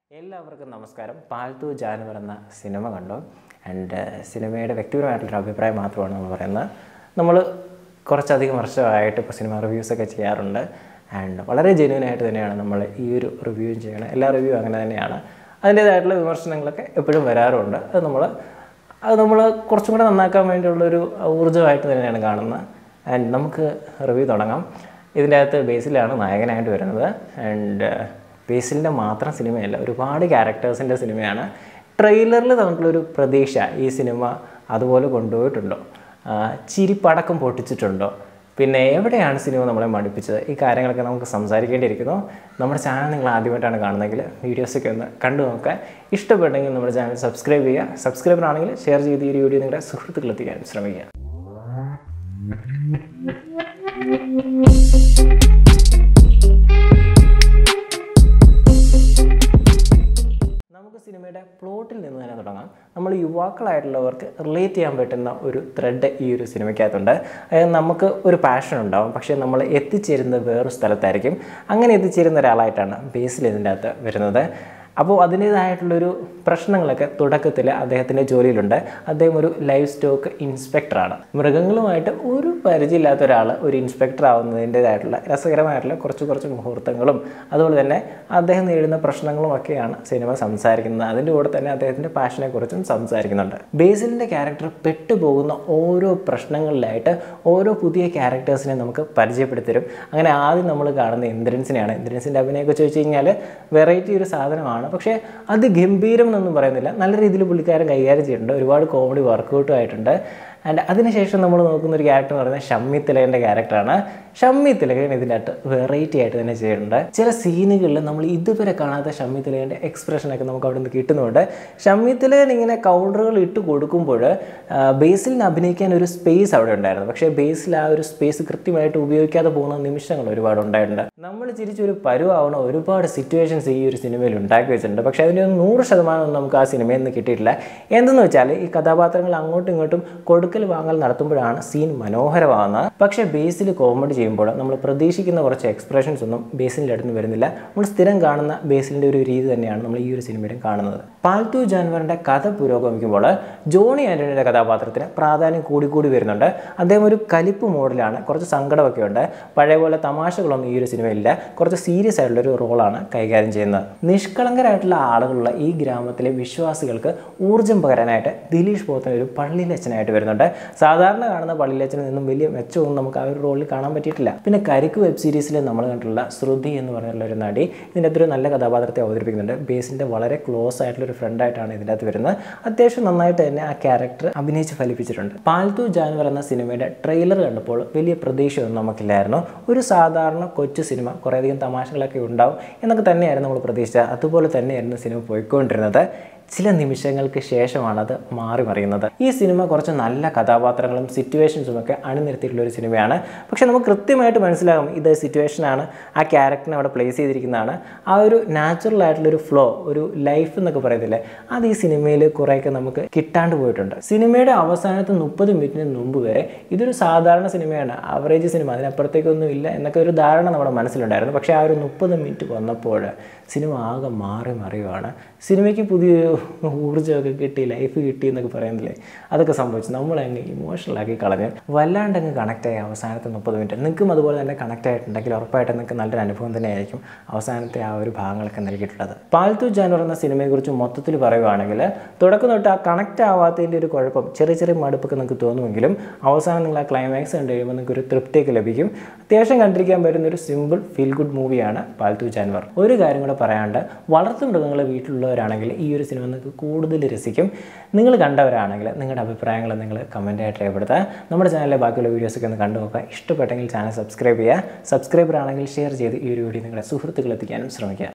എല്ലാവർക്കും നമസ്കാരം പാൽത്തു ജാനുവർ എന്ന സിനിമ കണ്ടു ആൻഡ് സിനിമയുടെ വ്യക്തിപരമായിട്ടുള്ളൊരു അഭിപ്രായം മാത്രമാണ് നമ്മൾ പറയുന്നത് നമ്മൾ കുറച്ചധികം വർഷമായിട്ട് ഇപ്പോൾ സിനിമ റിവ്യൂസൊക്കെ ചെയ്യാറുണ്ട് ആൻഡ് വളരെ ജെന്യൂൻ ആയിട്ട് തന്നെയാണ് നമ്മൾ ഈ ഒരു റിവ്യൂ ചെയ്യണത് എല്ലാ റിവ്യൂ അങ്ങനെ തന്നെയാണ് അതിൻ്റേതായിട്ടുള്ള വിമർശനങ്ങളൊക്കെ എപ്പോഴും വരാറുണ്ട് അത് നമ്മൾ അത് നമ്മൾ കുറച്ചും കൂടെ നന്നാക്കാൻ വേണ്ടിയുള്ളൊരു ഊർജ്ജമായിട്ട് തന്നെയാണ് കാണുന്നത് ആൻഡ് നമുക്ക് റിവ്യൂ തുടങ്ങാം ഇതിൻ്റെ അകത്ത് ബേസിലാണ് നായകനായിട്ട് വരുന്നത് ആൻഡ് ബേസിലിൻ്റെ മാത്രം സിനിമയല്ല ഒരുപാട് ക്യാരക്ടേഴ്സിൻ്റെ സിനിമയാണ് ട്രെയിലറിൽ നമുക്കുള്ളൊരു പ്രതീക്ഷ ഈ സിനിമ അതുപോലെ കൊണ്ടുപോയിട്ടുണ്ടോ ആ, ചിരിപ്പടക്കം പൊട്ടിച്ചിട്ടുണ്ടോ പിന്നെ എവിടെയാണ് സിനിമ നമ്മളെ മടുപ്പിച്ചത് ഈ കാര്യങ്ങളൊക്കെ നമുക്ക് സംസാരിക്കേണ്ടിയിരിക്കുന്നു നമ്മുടെ ചാനൽ നിങ്ങൾ ആദ്യമായിട്ടാണ് കാണുന്നതെങ്കിൽ വീഡിയോസൊക്കെ ഒന്ന് കണ്ടു നോക്കുക ഇഷ്ടപ്പെട്ടെങ്കിൽ നമ്മുടെ ചാനൽ സബ്സ്ക്രൈബ് ചെയ്യുക സബ്സ്ക്രൈബർ ആണെങ്കിൽ ഷെയർ ചെയ്ത് ഈ ഒരു വീഡിയോ നിങ്ങളുടെ സുഹൃത്തുക്കളെത്തിക്കാൻ ശ്രമിക്കുക നമുക്ക് സിനിമയുടെ പ്ലോട്ടിൽ നിന്ന് തന്നെ തുടങ്ങാം നമ്മൾ യുവാക്കളായിട്ടുള്ളവർക്ക് റിലേറ്റ് ചെയ്യാൻ പറ്റുന്ന ഒരു ത്രെഡ് ഈ ഒരു സിനിമയ്ക്കകത്തുണ്ട് അതായത് നമുക്ക് ഒരു പാഷൻ ഉണ്ടാവും പക്ഷേ നമ്മൾ എത്തിച്ചേരുന്നത് വേറൊരു സ്ഥലത്തായിരിക്കും അങ്ങനെ എത്തിച്ചേരുന്ന ഒരാളായിട്ടാണ് ബേസിൽ ഇതിൻ്റെ അകത്ത് വരുന്നത് അപ്പോൾ അതിൻ്റേതായിട്ടുള്ളൊരു പ്രശ്നങ്ങളൊക്കെ തുടക്കത്തിൽ അദ്ദേഹത്തിൻ്റെ ജോലിയിലുണ്ട് അദ്ദേഹം ഒരു ലൈഫ് സ്റ്റോക്ക് ഇൻസ്പെക്ടറാണ് മൃഗങ്ങളുമായിട്ട് ഒരു പരിചയമില്ലാത്ത ഒരാൾ ഒരു ഇൻസ്പെക്ടർ ആവുന്നതിൻ്റേതായിട്ടുള്ള രസകരമായിട്ടുള്ള കുറച്ച് കുറച്ച് മുഹൂർത്തങ്ങളും അതുപോലെ തന്നെ അദ്ദേഹം നേരിടുന്ന പ്രശ്നങ്ങളും ഒക്കെയാണ് സിനിമ സംസാരിക്കുന്നത് അതിൻ്റെ കൂടെ തന്നെ അദ്ദേഹത്തിൻ്റെ പാഷനെ കുറിച്ചും സംസാരിക്കുന്നുണ്ട് ബേസിലിൻ്റെ ക്യാരക്ടർ പെട്ടുപോകുന്ന ഓരോ പ്രശ്നങ്ങളിലായിട്ട് ഓരോ പുതിയ ക്യാരക്ടേഴ്സിനെ നമുക്ക് പരിചയപ്പെടുത്തരും അങ്ങനെ ആദ്യം നമ്മൾ കാണുന്ന ഇന്ദ്രൻസിനെയാണ് ഇന്ദ്രൻസിൻ്റെ അഭിനയമൊക്കെ ചോദിച്ചു കഴിഞ്ഞാൽ വെറൈറ്റി ഒരു സാധനമാണ് പക്ഷേ അത് ഗംഭീരം എന്നൊന്നും പറയുന്നില്ല നല്ല രീതിയിൽ പുള്ളിക്കാരൻ കൈകാര്യം ചെയ്തിട്ടുണ്ട് ഒരുപാട് കോമഡി വർക്കൗട്ടും ആയിട്ടുണ്ട് ആൻഡ് അതിനുശേഷം നമ്മൾ നോക്കുന്ന ഒരു ക്യാരക്ടർ എന്ന് പറയുന്നത് ഷമ്മി തിലകൻ്റെ ക്യാരക്ടറാണ് ഷമ്മി തിലകൻ ഇതിൻ്റെ അകത്ത് വെറൈറ്റി ആയിട്ട് തന്നെ ചെയ്യുന്നുണ്ട് ചില സീനുകളിൽ നമ്മൾ ഇതുവരെ കാണാത്ത ഷമ്മി തിലകൻ്റെ എക്സ്പ്രഷനൊക്കെ നമുക്ക് അവിടെ നിന്ന് കിട്ടുന്നുണ്ട് ഷമ്മി തിലകൻ ഇങ്ങനെ കൗണ്ടറുകൾ ഇട്ട് കൊടുക്കുമ്പോൾ ബേസിലിന് അഭിനയിക്കാൻ ഒരു സ്പേസ് അവിടെ ഉണ്ടായിരുന്നു പക്ഷേ ബേസിൽ ആ ഒരു സ്പേസ് കൃത്യമായിട്ട് ഉപയോഗിക്കാതെ പോകുന്ന നിമിഷങ്ങൾ ഒരുപാട് ഉണ്ടായിട്ടുണ്ട് നമ്മൾ ചിരിച്ചൊരു പരുവാവണ ഒരുപാട് സിറ്റുവേഷൻസ് ഈ ഒരു സിനിമയിൽ ഉണ്ടാക്കി വെച്ചിട്ടുണ്ട് പക്ഷേ അതിൻ്റെ ഒരു നൂറ് ശതമാനം ഒന്നും നമുക്ക് ആ സിനിമയിൽ നിന്ന് കിട്ടിയിട്ടില്ല എന്തെന്ന് വെച്ചാൽ ഈ കഥാപാത്രങ്ങൾ അങ്ങോട്ടും ഇങ്ങോട്ടും കൊടുക്കൽ വാങ്ങൽ നടത്തുമ്പോഴാണ് സീൻ മനോഹരമാകുന്നത് പക്ഷേ ബേസിൽ കോമഡി ചെയ്യുമ്പോൾ നമ്മൾ പ്രതീക്ഷിക്കുന്ന കുറച്ച് എക്സ്പ്രഷൻസ് ഒന്നും ബേസിൻ്റെ അടുത്ത് നിന്ന് വരുന്നില്ല നമ്മൾ സ്ഥിരം കാണുന്ന ബേസിലിൻ്റെ ഒരു രീതി തന്നെയാണ് നമ്മൾ ഈ ഒരു സിനിമയിലും കാണുന്നത് പാൽത്തു ജാൻവറിൻ്റെ കഥ പുരോഗമിക്കുമ്പോൾ ജോണി ആൻ്റണിയുടെ കഥാപാത്രത്തിന് പ്രാധാന്യം കൂടിക്കൂടി വരുന്നുണ്ട് അദ്ദേഹം ഒരു കലിപ്പ് മോഡലാണ് കുറച്ച് സങ്കടമൊക്കെ ഉണ്ട് പഴയ പോലെ തമാശകളൊന്നും ഈ ഒരു സിനിമയില്ല കുറച്ച് സീരിയസ് ആയിട്ടുള്ള ഒരു റോളാണ് കൈകാര്യം ചെയ്യുന്നത് നിഷ്കളങ്കരായിട്ടുള്ള ആളുകളുള്ള ഈ ഗ്രാമത്തിലെ വിശ്വാസികൾക്ക് ഊർജ്ജം പകരാനായിട്ട് ദിലീഷ് പോത്തൻ ഒരു പള്ളിയിലച്ഛനായിട്ട് വരുന്നുണ്ട് സാധാരണ കാണുന്ന പള്ളിയിലച്ഛനിൽ നിന്നും വലിയ മെച്ചമൊന്നും നമുക്ക് ആ ഒരു റോളിൽ കാണാൻ പറ്റിയിട്ടില്ല പിന്നെ കരിക്ക് വെബ് സീരീസിൽ നമ്മൾ കണ്ടിട്ടുള്ള ശ്രുതി എന്ന് പറഞ്ഞിട്ടുള്ള ഒരു നടി ഇതിൻ്റെ അകത്തൊരു നല്ല കഥാപാത്രത്തെ അവതരിപ്പിക്കുന്നുണ്ട് ബേസിൻ്റെ വളരെ ക്ലോസ് ആയിട്ടുള്ള ഒരു ഫ്രണ്ടായിട്ടാണ് ഇതിൻ്റെ അകത്ത് വരുന്നത് അത്യാവശ്യം നന്നായിട്ട് തന്നെ ആ ക്യാരക്ടർ അഭിനയിച്ച് ഫലിപ്പിച്ചിട്ടുണ്ട് പാൽത്തു ജാനുവർ എന്ന സിനിമയുടെ ട്രെയിലർ കണ്ടപ്പോൾ വലിയ പ്രതീക്ഷയൊന്നും നമുക്കില്ലായിരുന്നു ഒരു സാധാരണ കൊച്ചു സിനിമ കുറേയധികം തമാശകളൊക്കെ ഉണ്ടാവും എന്നൊക്കെ തന്നെയായിരുന്നു നമ്മൾ പ്രതീക്ഷിച്ചത് അതുപോലെ തന്നെയായിരുന്നു സിനിമ പോയിക്കൊണ്ടിരുന്നത് ചില നിമിഷങ്ങൾക്ക് ശേഷമാണ് അത് മാറി മറിയുന്നത് ഈ സിനിമ കുറച്ച് നല്ല കഥാപാത്രങ്ങളും സിറ്റുവേഷൻസും ഒക്കെ അണിനിരത്തിയിട്ടുള്ള ഒരു സിനിമയാണ് പക്ഷെ നമുക്ക് കൃത്യമായിട്ട് മനസ്സിലാകും ഇത് സിറ്റുവേഷനാണ് ആ ക്യാരക്ടറിനെ അവിടെ പ്ലേസ് ചെയ്തിരിക്കുന്നതാണ് ആ ഒരു നാച്ചുറൽ ആയിട്ടുള്ള ഒരു ഫ്ലോ ഒരു ലൈഫ് എന്നൊക്കെ പറയത്തില്ലേ അത് ഈ സിനിമയിൽ കുറേയൊക്കെ നമുക്ക് കിട്ടാണ്ട് പോയിട്ടുണ്ട് സിനിമയുടെ അവസാനത്തെ മുപ്പത് മിനിറ്റിന് മുമ്പ് വരെ ഇതൊരു സാധാരണ സിനിമയാണ് ആവറേജ് സിനിമ അതിനപ്പുറത്തേക്കൊന്നും ഇല്ല എന്നൊക്കെ ഒരു ധാരണ നമ്മുടെ മനസ്സിലുണ്ടായിരുന്നു പക്ഷേ ആ ഒരു മുപ്പത് മിനിറ്റ് വന്നപ്പോൾ സിനിമ ആകെ മാറി മറിയുവാണ് സിനിമയ്ക്ക് പുതിയൊരു ഊർജ്ജമൊക്കെ കിട്ടി ലൈഫ് കിട്ടി എന്നൊക്കെ പറയുന്നില്ലേ അതൊക്കെ സംഭവിച്ചു നമ്മളങ്ങ് ഇമോഷണലാക്കി കളഞ്ഞ് വല്ലാണ്ട് അങ്ങ് കണക്റ്റായി അവസാനത്തെ മുപ്പത് മിനിറ്റ് നിങ്ങൾക്കും അതുപോലെ തന്നെ കണക്റ്റ് ആയിട്ടുണ്ടെങ്കിൽ ഉറപ്പായിട്ടും നിങ്ങൾക്ക് നല്ലൊരു അനുഭവം തന്നെയായിരിക്കും അവസാനത്തെ ആ ഒരു ഭാഗങ്ങളൊക്കെ നൽകിയിട്ടുള്ളത് പാൽത്തു ജാനർ എന്ന സിനിമയെക്കുറിച്ച് മൊത്തത്തിൽ പറയുവാണെങ്കിൽ തുടക്കം തൊട്ട് ആ കണക്റ്റ് ആവാത്തതിൻ്റെ ഒരു കുഴപ്പം ചെറിയ ചെറിയ മടുപ്പൊക്കെ നിങ്ങൾക്ക് തോന്നുമെങ്കിലും അവസാനം നിങ്ങൾ ആ ക്ലൈമാക്സ് കണ്ടു കഴിയുമ്പോൾ നിങ്ങൾക്ക് ഒരു തൃപ്തിയൊക്കെ ലഭിക്കും അത്യാവശ്യം കണ്ടിരിക്കാൻ പറ്റുന്ന ഒരു സിമ്പിൾ ഫീൽ ഗുഡ് മൂവിയാണ് പാൽത്തു ജാൻവർ ഒരു കാര്യം കൂടെ പറയാണ്ട് വളർത്തു മൃഗങ്ങൾ വീട്ടിലുള്ളവരാണെങ്കിൽ ഈ ഒരു സിനിമ നിങ്ങൾക്ക് കൂടുതൽ രസിക്കും നിങ്ങൾ കണ്ടവരാണെങ്കിൽ നിങ്ങളുടെ അഭിപ്രായങ്ങൾ നിങ്ങൾ കമൻറ്റായിട്ട് രേഖപ്പെടുത്തുക നമ്മുടെ ചാനലിലെ ബാക്കിയുള്ള വീഡിയോസൊക്കെ ഒന്ന് കണ്ടു നോക്കുക ഇഷ്ടപ്പെട്ടെങ്കിൽ ചാനൽ സബ്സ്ക്രൈബ് ചെയ്യുക സബ്സ്ക്രൈബർ ആണെങ്കിൽ ഷെയർ ചെയ്ത് ഈ ഒരു വീഡിയോ നിങ്ങളുടെ സുഹൃത്തുക്കൾ എത്തിക്കാനും ശ്രമിക്കുക